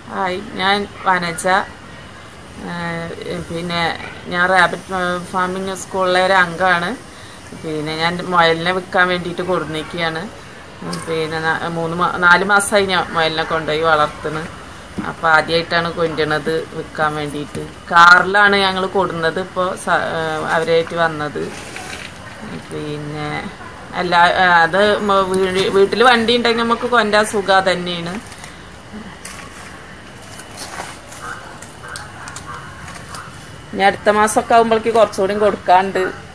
hi ഞാൻ വനജ ഏഹ് പിന്നെ ഞാൻ റാബിറ്റ് ഫാമിംഗ് സ്കൂളിലെ ഒരു അംഗമാണ് പിന്നെ ഞാൻ മുയലിനെ വിൽക്കാൻ വേണ്ടിയിട്ട് കൊടുന്നിരിക്കുകയാണ് പിന്നെ ന- മൂന്ന് മാ- നാല് മാസമായി ഞാൻ മുയലിനെ കൊണ്ടുപോയി വളർത്തുന്നു അപ്പോൾ ആദ്യമായിട്ടാണ് കൊണ്ടുവരണത് വിൽക്കാൻ വേണ്ടിയിട്ട് കാറിലാണ് ഞങ്ങൾ കൊടുന്നത് ഇപ്പോൾ അവരായിട്ട് വന്നത് പിന്നെ എല്ലാ അത് വീട്ടിൽ വണ്ടി ഉണ്ടെങ്കിൽ നമുക്ക് കൊണ്ടാൻ സുഖം തന്നെയാണ് ഇനി അടുത്ത മാസമൊക്കെ ആകുമ്പോഴേക്ക് കുറച്ചുകൂടി കൊടുക്കാണ്ട്